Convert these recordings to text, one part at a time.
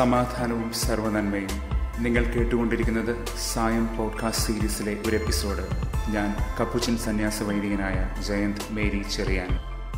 സമാധാനവും സർവനന്മയും നിങ്ങൾ കേട്ടുകൊണ്ടിരിക്കുന്നത് സായം പോഡ്കാസ്റ്റ് സീരീസിലെ ഒരു എപ്പിസോഡ് ഞാൻ കപ്പുച്ചൻ സന്യാസ വൈദികനായ ജയന്ത് മേരി ചെറിയാൻ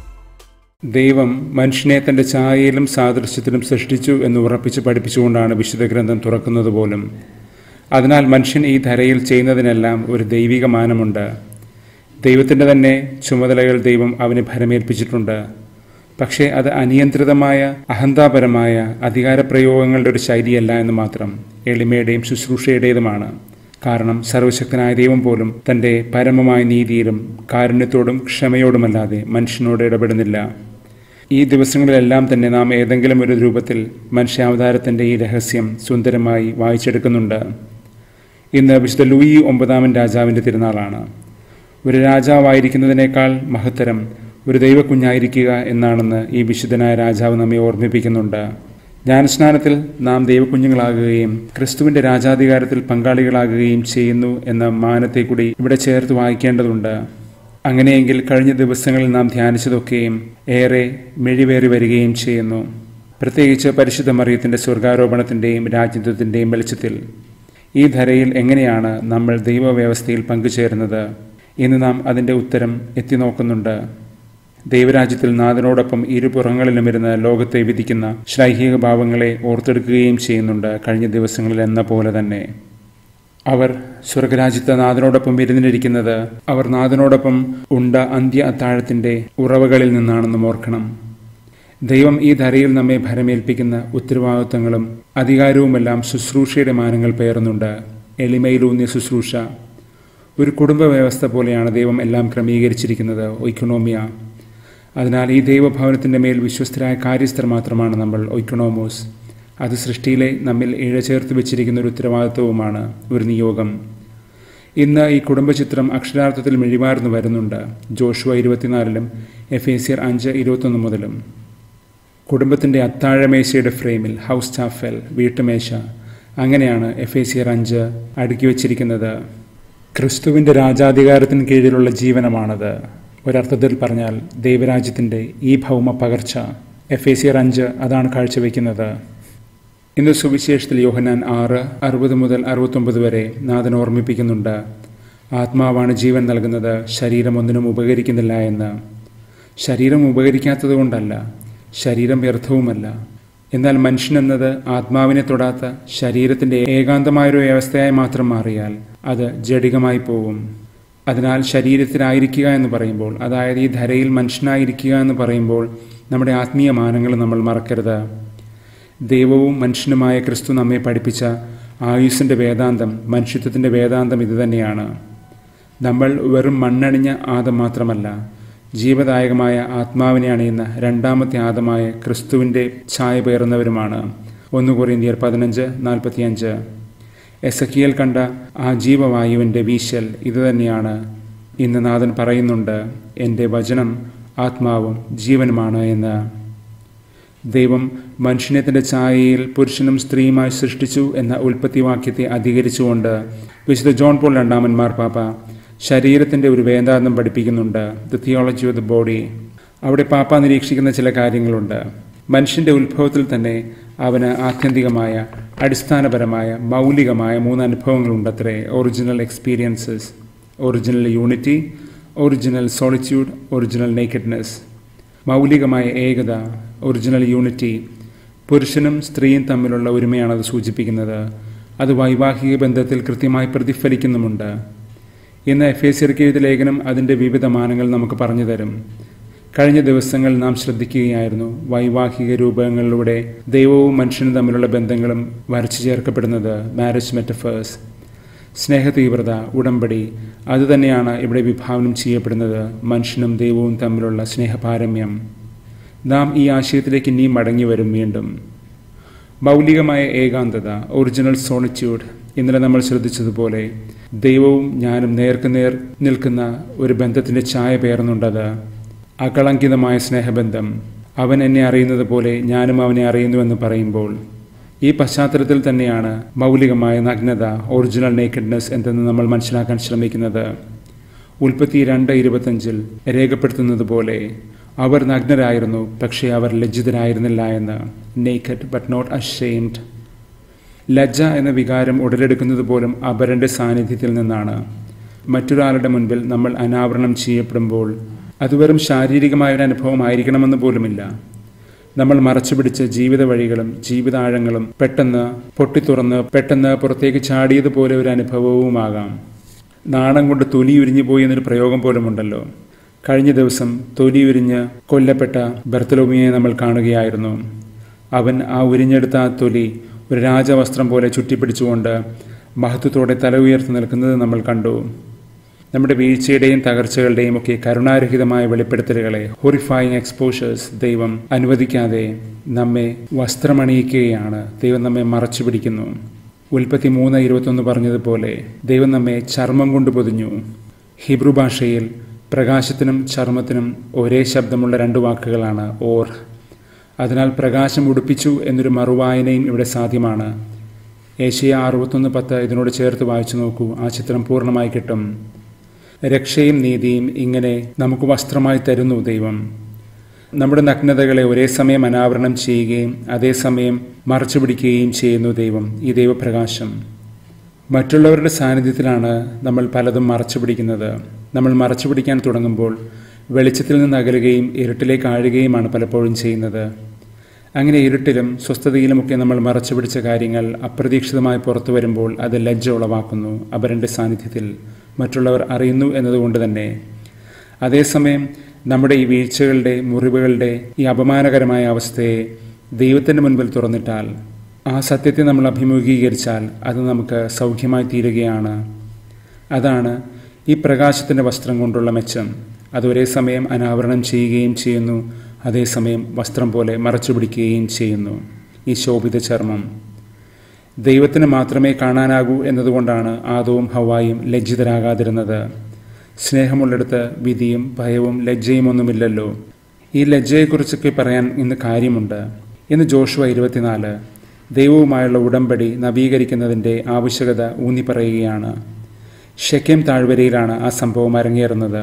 ദൈവം മനുഷ്യനെ തന്റെ ഛായയിലും സാദൃശ്യത്തിലും സൃഷ്ടിച്ചു എന്ന് ഉറപ്പിച്ച് പഠിപ്പിച്ചുകൊണ്ടാണ് വിശുദ്ധ ഗ്രന്ഥം തുറക്കുന്നത് പോലും അതിനാൽ മനുഷ്യൻ ഈ ധരയിൽ ചെയ്യുന്നതിനെല്ലാം ഒരു ദൈവിക മാനമുണ്ട് ദൈവത്തിൻ്റെ തന്നെ ചുമതലകൾ ദൈവം അവനെ ഭരമേൽപ്പിച്ചിട്ടുണ്ട് പക്ഷേ അത് അനിയന്ത്രിതമായ അഹന്താപരമായ അധികാരപ്രയോഗങ്ങളുടെ ഒരു ശൈലിയല്ല എന്ന് മാത്രം എളിമയുടെയും ശുശ്രൂഷയുടേതുമാണ് കാരണം സർവശക്തനായ ദൈവം പോലും തൻ്റെ പരമമായ നീതിയിലും കാരുണ്യത്തോടും ക്ഷമയോടുമല്ലാതെ മനുഷ്യനോട് ഇടപെടുന്നില്ല ഈ ദിവസങ്ങളിലെല്ലാം തന്നെ നാം ഏതെങ്കിലും ഒരു രൂപത്തിൽ മനുഷ്യാവതാരത്തിൻ്റെ ഈ രഹസ്യം സുന്ദരമായി വായിച്ചെടുക്കുന്നുണ്ട് ഇന്ന് വിശുദ്ധ ലൂയി ഒമ്പതാമൻ രാജാവിൻ്റെ തിരുനാളാണ് ഒരു രാജാവായിരിക്കുന്നതിനേക്കാൾ മഹത്തരം ഒരു ദൈവക്കുഞ്ഞായിരിക്കുക എന്നാണെന്ന് ഈ വിശുദ്ധനായ രാജാവ് നമ്മെ ഓർമ്മിപ്പിക്കുന്നുണ്ട് ജ്ഞാനസ്നാനത്തിൽ നാം ദൈവക്കുഞ്ഞുങ്ങളാകുകയും ക്രിസ്തുവിന്റെ രാജാധികാരത്തിൽ പങ്കാളികളാകുകയും ചെയ്യുന്നു എന്ന മാനത്തെ കൂടി ഇവിടെ ചേർത്ത് വായിക്കേണ്ടതുണ്ട് അങ്ങനെയെങ്കിൽ കഴിഞ്ഞ ദിവസങ്ങളിൽ നാം ധ്യാനിച്ചതൊക്കെയും ഏറെ മെഴിവേറി വരികയും ചെയ്യുന്നു പ്രത്യേകിച്ച് പരിശുദ്ധ മറിയത്തിന്റെ സ്വർഗാരോപണത്തിന്റെയും രാജ്യത്വത്തിന്റെയും വെളിച്ചത്തിൽ ഈ ധരയിൽ എങ്ങനെയാണ് നമ്മൾ ദൈവവ്യവസ്ഥയിൽ പങ്കുചേരുന്നത് എന്ന് നാം അതിൻ്റെ ഉത്തരം എത്തി നോക്കുന്നുണ്ട് ദൈവരാജ്യത്തിൽ നാഥനോടൊപ്പം ഇരുപുറങ്ങളിലും ഇരുന്ന് ലോകത്തെ വിധിക്കുന്ന ശ്ലൈഹിക ഭാവങ്ങളെ ഓർത്തെടുക്കുകയും ചെയ്യുന്നുണ്ട് കഴിഞ്ഞ ദിവസങ്ങളിൽ എന്ന പോലെ തന്നെ അവർ സ്വർഗരാജ്യത്തെ നാഥനോടൊപ്പം വിരുന്നിരിക്കുന്നത് അവർ നാഥനോടൊപ്പം ഉണ്ട അന്ത്യ അത്താഴത്തിൻ്റെ ഉറവകളിൽ നിന്നാണെന്നും ഓർക്കണം ദൈവം ഈ ധരയിൽ നമ്മെ ഭരമേൽപ്പിക്കുന്ന ഉത്തരവാദിത്വങ്ങളും അധികാരവുമെല്ലാം ശുശ്രൂഷയുടെ മാനങ്ങൾ പേറുന്നുണ്ട് എളിമയിലൂന്നിയ ശുശ്രൂഷ ഒരു കുടുംബ വ്യവസ്ഥ പോലെയാണ് ദൈവം എല്ലാം ക്രമീകരിച്ചിരിക്കുന്നത് ഒയ്ക്കണോമിയ അതിനാൽ ഈ ദൈവഭവനത്തിൻ്റെ മേൽ വിശ്വസ്തരായ കാര്യസ്ഥർ മാത്രമാണ് നമ്മൾ ഒയ്ക്കണോമോസ് അത് സൃഷ്ടിയിലെ നമ്മിൽ ഇഴചേർത്ത് വെച്ചിരിക്കുന്ന ഒരു ഉത്തരവാദിത്വവുമാണ് ഒരു നിയോഗം ഇന്ന് ഈ കുടുംബചിത്രം അക്ഷരാർത്ഥത്തിൽ മെഴിമാർന്നു വരുന്നുണ്ട് ജോഷുവ ഇരുപത്തിനാലിലും എഫ് എ സിയർ അഞ്ച് ഇരുപത്തൊന്ന് മുതലും കുടുംബത്തിൻ്റെ അത്താഴമേശയുടെ ഫ്രെയിമിൽ ഹൗസ് ചാഫൽ വീട്ടുമേശ അങ്ങനെയാണ് എഫ് എ സിയർ അഞ്ച് അടുക്കി വച്ചിരിക്കുന്നത് ക്രിസ്തുവിൻ്റെ രാജാധികാരത്തിന് കീഴിലുള്ള ജീവനമാണത് ഒരർത്ഥത്തിൽ പറഞ്ഞാൽ ദൈവരാജ്യത്തിൻ്റെ ഈ ഭൗമ പകർച്ച എഫ് എ സിയർ അഞ്ച് അതാണ് കാഴ്ചവെക്കുന്നത് ഇന്ന് സുവിശേഷത്തിൽ യോഹനാൻ ആറ് അറുപത് മുതൽ അറുപത്തൊമ്പത് വരെ നാഥൻ ഓർമ്മിപ്പിക്കുന്നുണ്ട് ആത്മാവാണ് ജീവൻ നൽകുന്നത് ശരീരം ഒന്നിനും ഉപകരിക്കുന്നില്ല എന്ന് ശരീരം ഉപകരിക്കാത്തത് കൊണ്ടല്ല ശരീരം വ്യർത്ഥവുമല്ല എന്നാൽ മനുഷ്യനെന്നത് ആത്മാവിനെ തൊടാത്ത ശരീരത്തിൻ്റെ ഏകാന്തമായൊരു വ്യവസ്ഥയായി മാത്രം മാറിയാൽ അത് ജഡികമായി പോകും അതിനാൽ ശരീരത്തിലായിരിക്കുക എന്ന് പറയുമ്പോൾ അതായത് ഈ ധരയിൽ മനുഷ്യനായിരിക്കുക എന്ന് പറയുമ്പോൾ നമ്മുടെ ആത്മീയ മാനങ്ങൾ നമ്മൾ മറക്കരുത് ദൈവവും മനുഷ്യനുമായ ക്രിസ്തു നമ്മെ പഠിപ്പിച്ച ആയുസിൻ്റെ വേദാന്തം മനുഷ്യത്വത്തിൻ്റെ വേദാന്തം ഇതുതന്നെയാണ് നമ്മൾ വെറും മണ്ണണിഞ്ഞ ആദം മാത്രമല്ല ജീവദായകമായ ആത്മാവിനെ അണിയുന്ന രണ്ടാമത്തെ ആദമായ ക്രിസ്തുവിൻ്റെ ഛായ പേറുന്നവരുമാണ് ഒന്ന് കൊറിയന്തിയർ പതിനഞ്ച് നാൽപ്പത്തിയഞ്ച് എസക്കിയൽ കണ്ട ആ ജീവവായുവിൻ്റെ വീശൽ ഇതുതന്നെയാണ് ഇന്ന് നാഥൻ പറയുന്നുണ്ട് എൻ്റെ വചനം ആത്മാവും ജീവനുമാണ് എന്ന് ദൈവം മനുഷ്യനെ തൻ്റെ ഛായയിൽ പുരുഷനും സ്ത്രീയുമായി സൃഷ്ടിച്ചു എന്ന ഉൽപ്പത്തി വാക്യത്തെ അധികരിച്ചുകൊണ്ട് വിശുദ്ധ ജോൺ പോൾ രണ്ടാമൻ മാർപ്പാപ്പ ശരീരത്തിൻ്റെ ഒരു വേദാന്തം പഠിപ്പിക്കുന്നുണ്ട് the theology of the body അവിടെ പാപ്പ നിരീക്ഷിക്കുന്ന ചില കാര്യങ്ങളുണ്ട് മനുഷ്യൻ്റെ ഉത്ഭവത്തിൽ തന്നെ അവന് ആത്യന്തികമായ അടിസ്ഥാനപരമായ മൗലികമായ മൂന്ന് അനുഭവങ്ങളുണ്ടത്രേ original experiences original unity original solitude original nakedness മൗലികമായ ഏകത ഒറിജിനൽ യൂണിറ്റി പുരുഷനും സ്ത്രീയും തമ്മിലുള്ള ഒരുമയാണ് അത് സൂചിപ്പിക്കുന്നത് അത് വൈവാഹിക ബന്ധത്തിൽ കൃത്യമായി പ്രതിഫലിക്കുന്നുമുണ്ട് ഇന്ന് എഫ് എ സിർക്ക് എഴുതിയ ലേഖനം അതിൻ്റെ വിവിധ മാനങ്ങൾ നമുക്ക് പറഞ്ഞു തരും കഴിഞ്ഞ ദിവസങ്ങൾ നാം ശ്രദ്ധിക്കുകയായിരുന്നു വൈവാഹിക രൂപങ്ങളിലൂടെ ദൈവവും മനുഷ്യനും തമ്മിലുള്ള ബന്ധങ്ങളും വരച്ചു ചേർക്കപ്പെടുന്നത് മാരേജ് മെറ്റഫേഴ്സ് സ്നേഹതീവ്രത ഉടമ്പടി അതുതന്നെയാണ് ഇവിടെ വിഭാവനം ചെയ്യപ്പെടുന്നത് മനുഷ്യനും ദൈവവും തമ്മിലുള്ള സ്നേഹപാരമ്യം നാം ഈ ആശയത്തിലേക്ക് ഇനിയും മടങ്ങി വരും വീണ്ടും മൗലികമായ ഏകാന്തത ഒറിജിനൽ സോളിറ്റ്യൂഡ് ഇന്നലെ നമ്മൾ ശ്രദ്ധിച്ചതുപോലെ ദൈവവും ഞാനും നേർക്കുനേർ നിൽക്കുന്ന ഒരു ബന്ധത്തിൻ്റെ ഛായ പേർന്നുണ്ടത് അകളങ്കിതമായ സ്നേഹബന്ധം അവൻ എന്നെ അറിയുന്നത് പോലെ ഞാനും അവനെ അറിയുന്നുവെന്ന് പറയുമ്പോൾ ഈ പശ്ചാത്തലത്തിൽ തന്നെയാണ് മൗലികമായ നഗ്നത ഒറിജിനൽ നേക്കഡ്നെസ് എന്തെന്ന് നമ്മൾ മനസ്സിലാക്കാൻ ശ്രമിക്കുന്നത് ഉൽപ്പത്തി രണ്ട് ഇരുപത്തഞ്ചിൽ രേഖപ്പെടുത്തുന്നത് പോലെ അവർ നഗ്നരായിരുന്നു പക്ഷേ അവർ ലജ്ജിതരായിരുന്നില്ല എന്ന് നേക്കഡ് ബട്ട് നോട്ട് അഷെയിംഡ് ലജ്ജ എന്ന വികാരം ഉടലെടുക്കുന്നത് പോലും അപരന്റെ സാന്നിധ്യത്തിൽ നിന്നാണ് മറ്റൊരാളുടെ മുൻപിൽ നമ്മൾ അനാവരണം ചെയ്യപ്പെടുമ്പോൾ അത് വെറും ശാരീരികമായ ഒരു അനുഭവമായിരിക്കണമെന്ന് പോലുമില്ല നമ്മൾ മറച്ചുപിടിച്ച ജീവിത വഴികളും ജീവിതാഴങ്ങളും പെട്ടെന്ന് പൊട്ടിത്തുറന്ന് പെട്ടെന്ന് പുറത്തേക്ക് ചാടിയതുപോലെ ഒരു അനുഭവവുമാകാം നാണം കൊണ്ട് തൊലി ഉരിഞ്ഞു പോയി എന്നൊരു പ്രയോഗം പോലുമുണ്ടല്ലോ കഴിഞ്ഞ ദിവസം തൊലി ഉരിഞ്ഞ് കൊല്ലപ്പെട്ട ബർത്തലോമിയെ നമ്മൾ കാണുകയായിരുന്നു അവൻ ആ ഉരിഞ്ഞെടുത്ത ആ തൊലി ഒരു രാജവസ്ത്രം പോലെ ചുറ്റിപ്പിടിച്ചുകൊണ്ട് മഹത്വത്തോടെ തല ഉയർത്തി നിൽക്കുന്നത് നമ്മൾ കണ്ടു നമ്മുടെ വീഴ്ചയുടെയും തകർച്ചകളുടെയും ഒക്കെ കരുണാരഹിതമായ വെളിപ്പെടുത്തലുകളെ ഹൊറിഫൈങ് എക്സ്പോഷേഴ്സ് ദൈവം അനുവദിക്കാതെ നമ്മെ വസ്ത്രമണിയിക്കുകയാണ് ദൈവം നമ്മെ മറച്ചു പിടിക്കുന്നു ഉൽപ്പത്തി മൂന്ന് ഇരുപത്തൊന്ന് പറഞ്ഞതുപോലെ ദൈവം നമ്മെ ചർമ്മം കൊണ്ട് പൊതിഞ്ഞു ഹിബ്രു ഭാഷയിൽ പ്രകാശത്തിനും ചർമ്മത്തിനും ഒരേ ശബ്ദമുള്ള രണ്ട് വാക്കുകളാണ് ഓർ അതിനാൽ പ്രകാശം ഉടുപ്പിച്ചു എന്നൊരു മറുവായനയും ഇവിടെ സാധ്യമാണ് ഏഷ്യ അറുപത്തൊന്ന് പത്ത് ഇതിനോട് ചേർത്ത് വായിച്ചു നോക്കൂ ആ ചിത്രം പൂർണ്ണമായി കിട്ടും രക്ഷയും നീതിയും ഇങ്ങനെ നമുക്ക് വസ്ത്രമായി തരുന്നു ദൈവം നമ്മുടെ നഗ്നതകളെ ഒരേ സമയം അനാവരണം ചെയ്യുകയും അതേസമയം മറച്ചു പിടിക്കുകയും ചെയ്യുന്നു ദൈവം ഈ ദൈവപ്രകാശം മറ്റുള്ളവരുടെ സാന്നിധ്യത്തിലാണ് നമ്മൾ പലതും മറച്ചു പിടിക്കുന്നത് നമ്മൾ മറച്ചു പിടിക്കാൻ തുടങ്ങുമ്പോൾ വെളിച്ചത്തിൽ നിന്ന് അകലുകയും ഇരുട്ടിലേക്ക് ആഴുകയുമാണ് പലപ്പോഴും ചെയ്യുന്നത് അങ്ങനെ ഇരുട്ടിലും സ്വസ്ഥതയിലുമൊക്കെ നമ്മൾ മറച്ചു പിടിച്ച കാര്യങ്ങൾ അപ്രതീക്ഷിതമായി പുറത്തു വരുമ്പോൾ അത് ലജ്ജ ഉളവാക്കുന്നു അപരൻ്റെ സാന്നിധ്യത്തിൽ മറ്റുള്ളവർ അറിയുന്നു എന്നതുകൊണ്ട് തന്നെ അതേസമയം നമ്മുടെ ഈ വീഴ്ചകളുടെ മുറിവുകളുടെ ഈ അപമാനകരമായ അവസ്ഥയെ ദൈവത്തിൻ്റെ മുൻപിൽ തുറന്നിട്ടാൽ ആ സത്യത്തെ നമ്മൾ അഭിമുഖീകരിച്ചാൽ അത് നമുക്ക് സൗഖ്യമായി തീരുകയാണ് അതാണ് ഈ പ്രകാശത്തിൻ്റെ വസ്ത്രം കൊണ്ടുള്ള മെച്ചം അത് ഒരേ സമയം അനാവരണം ചെയ്യുകയും ചെയ്യുന്നു അതേസമയം വസ്ത്രം പോലെ മറച്ചു പിടിക്കുകയും ചെയ്യുന്നു ഈ ശോഭിത ചർമ്മം ദൈവത്തിന് മാത്രമേ കാണാനാകൂ എന്നതുകൊണ്ടാണ് ആദവും ഹവായും ലജ്ജിതരാകാതിരുന്നത് സ്നേഹമുള്ളിടത്ത് വിധിയും ഭയവും ലജ്ജയും ഒന്നുമില്ലല്ലോ ഈ ലജ്ജയെക്കുറിച്ചൊക്കെ പറയാൻ ഇന്ന് കാര്യമുണ്ട് ഇന്ന് ജോഷുവ ഇരുപത്തിനാല് ദൈവവുമായുള്ള ഉടമ്പടി നവീകരിക്കുന്നതിൻ്റെ ആവശ്യകത ഊന്നി പറയുകയാണ് ഷെക്കേം താഴ്വരയിലാണ് ആ സംഭവം അരങ്ങേറുന്നത്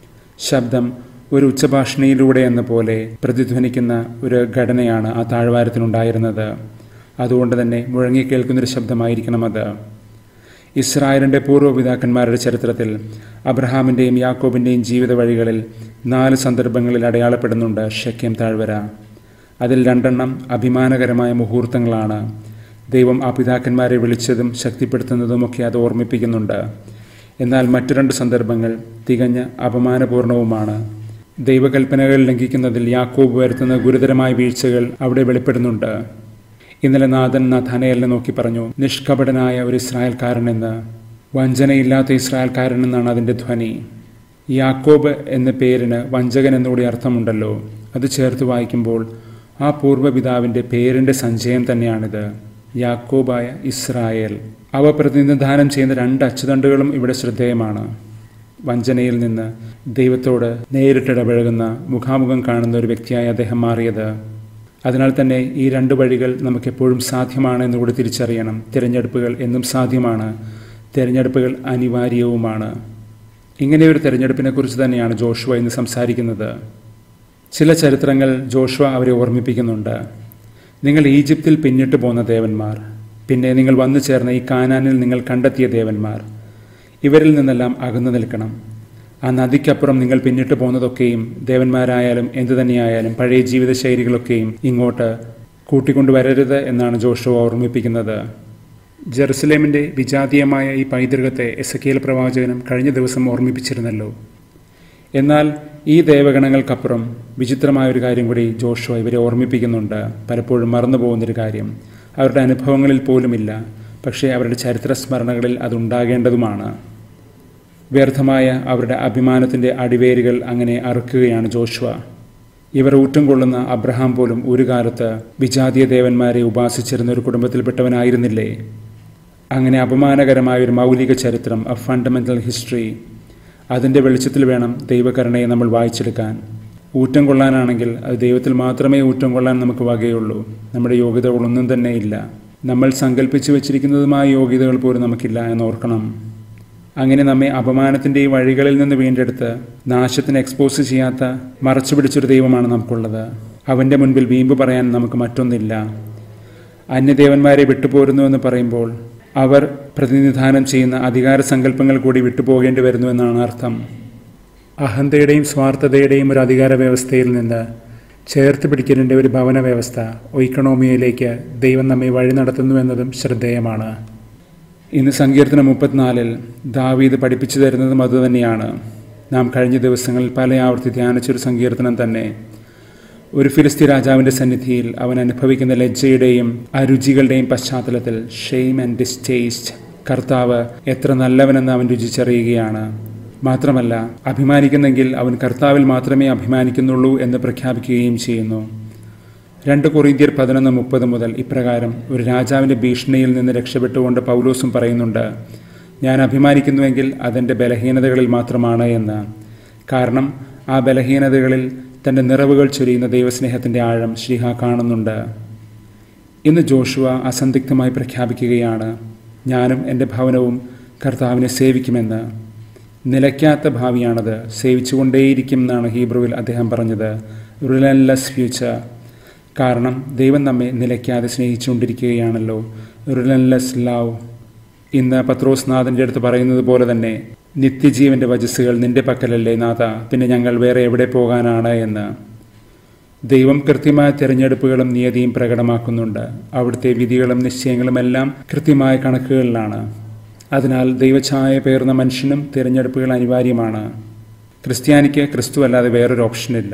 ശബ്ദം ഒരു ഉച്ചഭാഷണിയിലൂടെ എന്ന പോലെ പ്രതിധ്വനിക്കുന്ന ഒരു ഘടനയാണ് ആ താഴ്വാരത്തിനുണ്ടായിരുന്നത് അതുകൊണ്ട് തന്നെ മുഴങ്ങിക്കേൾക്കുന്നൊരു ശബ്ദമായിരിക്കണം അത് ഇസ്രായേലിൻ്റെ പൂർവ്വപിതാക്കന്മാരുടെ ചരിത്രത്തിൽ അബ്രഹാമിൻ്റെയും യാക്കോബിൻ്റെയും ജീവിത വഴികളിൽ നാല് സന്ദർഭങ്ങളിൽ അടയാളപ്പെടുന്നുണ്ട് ഷെക്കേം താഴ്വര അതിൽ രണ്ടെണ്ണം അഭിമാനകരമായ മുഹൂർത്തങ്ങളാണ് ദൈവം ആ പിതാക്കന്മാരെ വിളിച്ചതും ശക്തിപ്പെടുത്തുന്നതുമൊക്കെ അത് ഓർമ്മിപ്പിക്കുന്നുണ്ട് എന്നാൽ മറ്റു രണ്ട് സന്ദർഭങ്ങൾ തികഞ്ഞ അപമാനപൂർണവുമാണ് ദൈവകൽപ്പനകൾ ലംഘിക്കുന്നതിൽ യാക്കോബ് വരുത്തുന്ന ഗുരുതരമായ വീഴ്ചകൾ അവിടെ വെളിപ്പെടുന്നുണ്ട് ഇന്നലെ നാഥൻ നഥാനയലിനെ നോക്കി പറഞ്ഞു നിഷ്കപടനായ ഒരു ഇസ്രായേൽക്കാരനെന്ന് വഞ്ചനയില്ലാത്ത ഇസ്രായേൽക്കാരൻ എന്നാണ് അതിൻ്റെ ധ്വനി യാക്കോബ് എന്ന പേരിന് വഞ്ചകൻ എന്നുകൂടി അർത്ഥമുണ്ടല്ലോ അത് ചേർത്ത് വായിക്കുമ്പോൾ ആ പൂർവ്വപിതാവിൻ്റെ പേരിൻ്റെ സഞ്ചയം തന്നെയാണിത് യാക്കോബായ ഇസ്രായേൽ അവ പ്രതിനിധാനം ചെയ്യുന്ന രണ്ട് അച്ചുതണ്ടുകളും ഇവിടെ ശ്രദ്ധേയമാണ് വഞ്ചനയിൽ നിന്ന് ദൈവത്തോട് നേരിട്ടിടപഴകുന്ന മുഖാമുഖം കാണുന്ന ഒരു വ്യക്തിയായി അദ്ദേഹം മാറിയത് അതിനാൽ തന്നെ ഈ രണ്ട് വഴികൾ നമുക്കെപ്പോഴും സാധ്യമാണ് എന്നുകൂടി തിരിച്ചറിയണം തിരഞ്ഞെടുപ്പുകൾ എന്നും സാധ്യമാണ് തിരഞ്ഞെടുപ്പുകൾ അനിവാര്യവുമാണ് ഇങ്ങനെ ഒരു തിരഞ്ഞെടുപ്പിനെ കുറിച്ച് തന്നെയാണ് ജോഷുവ ഇന്ന് സംസാരിക്കുന്നത് ചില ചരിത്രങ്ങൾ ജോഷുവ അവരെ ഓർമ്മിപ്പിക്കുന്നുണ്ട് നിങ്ങൾ ഈജിപ്തിൽ പിന്നിട്ട് പോന്ന ദേവന്മാർ പിന്നെ നിങ്ങൾ വന്നു ചേർന്ന ഈ കാനാനിൽ നിങ്ങൾ കണ്ടെത്തിയ ദേവന്മാർ ഇവരിൽ നിന്നെല്ലാം അകന്നു നിൽക്കണം ആ നദിക്കപ്പുറം നിങ്ങൾ പിന്നിട്ട് പോകുന്നതൊക്കെയും ദേവന്മാരായാലും എന്തു തന്നെയായാലും പഴയ ജീവിതശൈലികളൊക്കെയും ഇങ്ങോട്ട് കൂട്ടിക്കൊണ്ടുവരരുത് എന്നാണ് ജോഷുവ ഓർമ്മിപ്പിക്കുന്നത് ജെറുസലേമിൻ്റെ വിജാതീയമായ ഈ പൈതൃകത്തെ എസക്കേൽ പ്രവാചകനും കഴിഞ്ഞ ദിവസം ഓർമ്മിപ്പിച്ചിരുന്നല്ലോ എന്നാൽ ഈ ദേവഗണങ്ങൾക്കപ്പുറം വിചിത്രമായ ഒരു കാര്യം കൂടി ജോഷുവ ഇവരെ ഓർമ്മിപ്പിക്കുന്നുണ്ട് പലപ്പോഴും മറന്നു പോകുന്നൊരു കാര്യം അവരുടെ അനുഭവങ്ങളിൽ പോലുമില്ല പക്ഷേ അവരുടെ ചരിത്ര സ്മരണകളിൽ അതുണ്ടാകേണ്ടതുമാണ് വ്യർത്ഥമായ അവരുടെ അഭിമാനത്തിൻ്റെ അടിവേരുകൾ അങ്ങനെ അറുക്കുകയാണ് ജോഷുവ ഇവർ ഊറ്റം കൊള്ളുന്ന അബ്രഹാം പോലും ഒരു കാലത്ത് വിജാതീയ ദേവന്മാരെ ഉപാസിച്ചിരുന്ന ഒരു കുടുംബത്തിൽപ്പെട്ടവനായിരുന്നില്ലേ അങ്ങനെ അപമാനകരമായ ഒരു മൗലിക ചരിത്രം എ ഫണ്ടമെൻ്റൽ ഹിസ്റ്ററി അതിൻ്റെ വെളിച്ചത്തിൽ വേണം ദൈവകരുണയെ നമ്മൾ വായിച്ചെടുക്കാൻ ഊറ്റം കൊള്ളാനാണെങ്കിൽ അത് ദൈവത്തിൽ മാത്രമേ ഊറ്റം കൊള്ളാൻ നമുക്ക് വകയുള്ളൂ നമ്മുടെ യോഗ്യതകളൊന്നും തന്നെ ഇല്ല നമ്മൾ സങ്കല്പിച്ചു വച്ചിരിക്കുന്നതുമായ യോഗ്യതകൾ പോലും നമുക്കില്ല എന്നോർക്കണം അങ്ങനെ നമ്മെ അപമാനത്തിൻ്റെ ഈ വഴികളിൽ നിന്ന് വീണ്ടെടുത്ത് നാശത്തിന് എക്സ്പോസ് ചെയ്യാത്ത മറച്ചു പിടിച്ചൊരു ദൈവമാണ് നമുക്കുള്ളത് അവൻ്റെ മുൻപിൽ വീമ്പ് പറയാൻ നമുക്ക് മറ്റൊന്നില്ല അന്യദേവന്മാരെ വിട്ടുപോരുന്നു എന്ന് പറയുമ്പോൾ അവർ പ്രതിനിധാനം ചെയ്യുന്ന അധികാര സങ്കല്പങ്ങൾ കൂടി വിട്ടുപോകേണ്ടി വരുന്നു എന്നാണ് അർത്ഥം അഹന്തയുടെയും സ്വാർത്ഥതയുടെയും ഒരു അധികാര വ്യവസ്ഥയിൽ നിന്ന് ചേർത്ത് പിടിക്കലിൻ്റെ ഒരു ഭവന വ്യവസ്ഥ ഒയിക്കണോമിയയിലേക്ക് ദൈവം നമ്മെ വഴി നടത്തുന്നു എന്നതും ശ്രദ്ധേയമാണ് ഇന്ന് സങ്കീർത്തനം മുപ്പത്തിനാലിൽ ദാവീദ് പഠിപ്പിച്ചു തരുന്നതും അതുതന്നെയാണ് നാം കഴിഞ്ഞ ദിവസങ്ങളിൽ പല ആവർത്തി ധ്യാനിച്ചൊരു സങ്കീർത്തനം തന്നെ ഒരു ഫിലിസ്തി രാജാവിൻ്റെ സന്നിധിയിൽ അവൻ അനുഭവിക്കുന്ന ലജ്ജയുടെയും അരുചികളുടെയും പശ്ചാത്തലത്തിൽ ഷെയിം ആൻഡ് ഡിസ്റ്റേസ്റ്റ് കർത്താവ് എത്ര നല്ലവനെന്ന് അവൻ രുചിച്ചറിയുകയാണ് മാത്രമല്ല അഭിമാനിക്കുന്നെങ്കിൽ അവൻ കർത്താവിൽ മാത്രമേ അഭിമാനിക്കുന്നുള്ളൂ എന്ന് പ്രഖ്യാപിക്കുകയും ചെയ്യുന്നു രണ്ട് കൊറീന്ത്യർ പതിനൊന്ന് മുപ്പത് മുതൽ ഇപ്രകാരം ഒരു രാജാവിൻ്റെ ഭീഷണിയിൽ നിന്ന് രക്ഷപ്പെട്ടുകൊണ്ട് പൗലോസും പറയുന്നുണ്ട് ഞാൻ അഭിമാനിക്കുന്നുവെങ്കിൽ അതെൻ്റെ ബലഹീനതകളിൽ മാത്രമാണ് എന്ന് കാരണം ആ ബലഹീനതകളിൽ തൻ്റെ നിറവുകൾ ചൊരിയുന്ന ദൈവസ്നേഹത്തിൻ്റെ ആഴം ശ്രീഹ കാണുന്നുണ്ട് ഇന്ന് ജോഷുവ അസന്ദിഗ്ധമായി പ്രഖ്യാപിക്കുകയാണ് ഞാനും എൻ്റെ ഭവനവും കർത്താവിനെ സേവിക്കുമെന്ന് നിലയ്ക്കാത്ത ഭാവിയാണത് സേവിച്ചുകൊണ്ടേയിരിക്കും എന്നാണ് ഹീബ്രുവിൽ അദ്ദേഹം പറഞ്ഞത് റിലൻലെസ് ഫ്യൂച്ചർ കാരണം ദൈവം നമ്മെ നിലയ്ക്കാതെ സ്നേഹിച്ചുകൊണ്ടിരിക്കുകയാണല്ലോ റിലൻലെസ് ലവ് ഇന്ന് പത്രോസ് നാഥൻ്റെ അടുത്ത് പറയുന്നത് പോലെ തന്നെ നിത്യജീവന്റെ വജസ്സുകൾ നിന്റെ പക്കലല്ലേ നാഥ പിന്നെ ഞങ്ങൾ വേറെ എവിടെ പോകാനാണ് എന്ന് ദൈവം കൃത്യമായ തിരഞ്ഞെടുപ്പുകളും നിയതിയും പ്രകടമാക്കുന്നുണ്ട് അവിടുത്തെ വിധികളും നിശ്ചയങ്ങളും എല്ലാം കൃത്യമായ കണക്കുകളിലാണ് അതിനാൽ ദൈവഛായ പേർന്ന മനുഷ്യനും തിരഞ്ഞെടുപ്പുകൾ അനിവാര്യമാണ് ക്രിസ്ത്യാനിക്ക് ക്രിസ്തു അല്ലാതെ വേറൊരു ഓപ്ഷനില്ല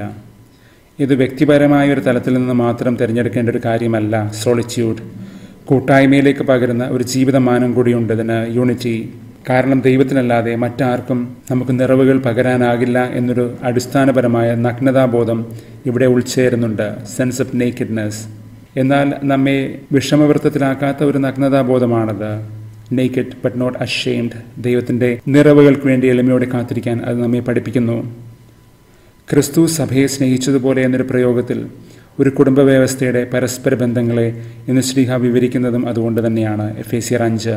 ഇത് വ്യക്തിപരമായ ഒരു തലത്തിൽ നിന്ന് മാത്രം തിരഞ്ഞെടുക്കേണ്ട ഒരു കാര്യമല്ല സോളിറ്റ്യൂഡ് കൂട്ടായ്മയിലേക്ക് പകരുന്ന ഒരു ജീവിതമാനം കൂടിയുണ്ട് ഇതിന് യൂണിറ്റി കാരണം ദൈവത്തിനല്ലാതെ മറ്റാർക്കും നമുക്ക് നിറവുകൾ പകരാനാകില്ല എന്നൊരു അടിസ്ഥാനപരമായ നഗ്നതാബോധം ഇവിടെ ഉൾച്ചേരുന്നുണ്ട് സെൻസ് ഓഫ് നേക്കഡ്നെസ് എന്നാൽ നമ്മെ വിഷമവൃത്തത്തിലാക്കാത്ത ഒരു നഗ്നതാബോധമാണത് നേക്കഡ് ബട്ട് നോട്ട് അഷെയിംഡ് ദൈവത്തിൻ്റെ നിറവുകൾക്ക് വേണ്ടി എളിമയോടെ കാത്തിരിക്കാൻ അത് നമ്മെ പഠിപ്പിക്കുന്നു ക്രിസ്തു സഭയെ സ്നേഹിച്ചതുപോലെ എന്നൊരു പ്രയോഗത്തിൽ ഒരു കുടുംബ വ്യവസ്ഥയുടെ പരസ്പര ബന്ധങ്ങളെ ഇന്ന് ശ്രീഹ വിവരിക്കുന്നതും അതുകൊണ്ട് തന്നെയാണ് എഫ് എ സിയർ അഞ്ച്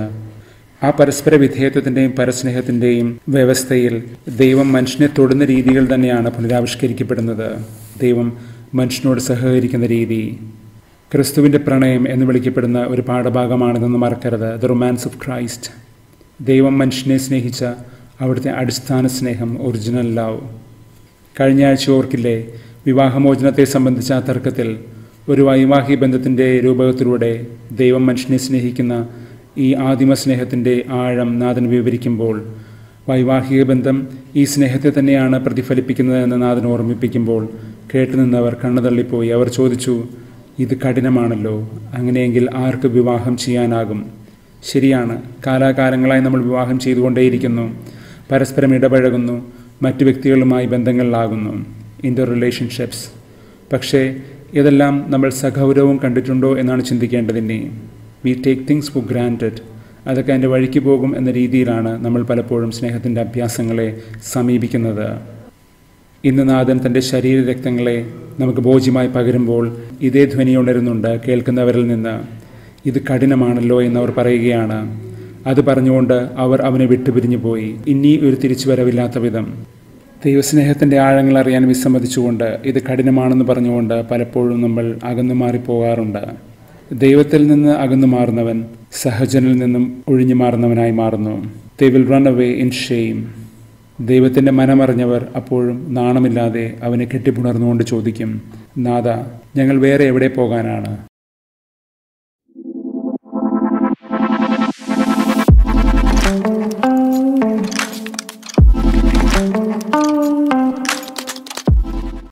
ആ പരസ്പര വിധേയത്വത്തിൻ്റെയും പരസ്നേഹത്തിൻ്റെയും വ്യവസ്ഥയിൽ ദൈവം മനുഷ്യനെ തൊടുന്ന രീതികൾ തന്നെയാണ് പുനരാവിഷ്കരിക്കപ്പെടുന്നത് ദൈവം മനുഷ്യനോട് സഹകരിക്കുന്ന രീതി ക്രിസ്തുവിൻ്റെ പ്രണയം എന്ന് വിളിക്കപ്പെടുന്ന ഒരു പാഠഭാഗമാണിതെന്ന് മറക്കരുത് ദ റൊമാൻസ് ഓഫ് ക്രൈസ്റ്റ് ദൈവം മനുഷ്യനെ സ്നേഹിച്ച അവിടുത്തെ അടിസ്ഥാന സ്നേഹം ഒറിജിനൽ ലവ് കഴിഞ്ഞ ആഴ്ച ഓർക്കില്ലേ വിവാഹമോചനത്തെ സംബന്ധിച്ച ആ തർക്കത്തിൽ ഒരു വൈവാഹിക ബന്ധത്തിൻ്റെ രൂപകത്തിലൂടെ ദൈവം മനുഷ്യനെ സ്നേഹിക്കുന്ന ഈ ആദിമ സ്നേഹത്തിൻ്റെ ആഴം നാഥൻ വിവരിക്കുമ്പോൾ വൈവാഹിക ബന്ധം ഈ സ്നേഹത്തെ തന്നെയാണ് പ്രതിഫലിപ്പിക്കുന്നതെന്ന് നാഥൻ ഓർമ്മിപ്പിക്കുമ്പോൾ കേട്ടുനിന്നവർ കണ്ണുതള്ളിപ്പോയി അവർ ചോദിച്ചു ഇത് കഠിനമാണല്ലോ അങ്ങനെയെങ്കിൽ ആർക്ക് വിവാഹം ചെയ്യാനാകും ശരിയാണ് കാലാകാലങ്ങളായി നമ്മൾ വിവാഹം ചെയ്തുകൊണ്ടേയിരിക്കുന്നു പരസ്പരം ഇടപഴകുന്നു മറ്റു വ്യക്തികളുമായി ബന്ധങ്ങളിലാകുന്നു ഇൻ്റർ റിലേഷൻഷിപ്സ് പക്ഷേ ഇതെല്ലാം നമ്മൾ സഗൗരവം കണ്ടിട്ടുണ്ടോ എന്നാണ് ചിന്തിക്കേണ്ടതിനെ we take things for granted അതൊക്കെ എൻ്റെ വഴിക്ക് പോകും എന്ന രീതിയിലാണ് നമ്മൾ പലപ്പോഴും സ്നേഹത്തിൻ്റെ അഭ്യാസങ്ങളെ സമീപിക്കുന്നത് ഇന്ന് നാഥൻ തൻ്റെ ശരീര രക്തങ്ങളെ നമുക്ക് ബോധ്യമായി പകരുമ്പോൾ ഇതേ ധ്വനി ഉണരുന്നുണ്ട് കേൾക്കുന്നവരിൽ നിന്ന് ഇത് കഠിനമാണല്ലോ എന്നവർ പറയുകയാണ് അത് പറഞ്ഞുകൊണ്ട് അവർ അവനെ വിട്ടുപിരിഞ്ഞു പോയി ഇനി ഒരു തിരിച്ചുവരവില്ലാത്ത വിധം ദൈവസ്നേഹത്തിൻ്റെ ആഴങ്ങൾ അറിയാൻ വിസമ്മതിച്ചുകൊണ്ട് ഇത് കഠിനമാണെന്ന് പറഞ്ഞുകൊണ്ട് പലപ്പോഴും നമ്മൾ അകന്നു മാറിപ്പോകാറുണ്ട് ദൈവത്തിൽ നിന്ന് അകന്നു മാറുന്നവൻ സഹജനിൽ നിന്നും ഒഴിഞ്ഞു മാറുന്നവനായി മാറുന്നു they will run away in shame ദൈവത്തിൻ്റെ മനമറിഞ്ഞവർ അപ്പോഴും നാണമില്ലാതെ അവനെ കെട്ടിപ്പുണർന്നുകൊണ്ട് ചോദിക്കും നാഥ ഞങ്ങൾ വേറെ എവിടെ പോകാനാണ് thank you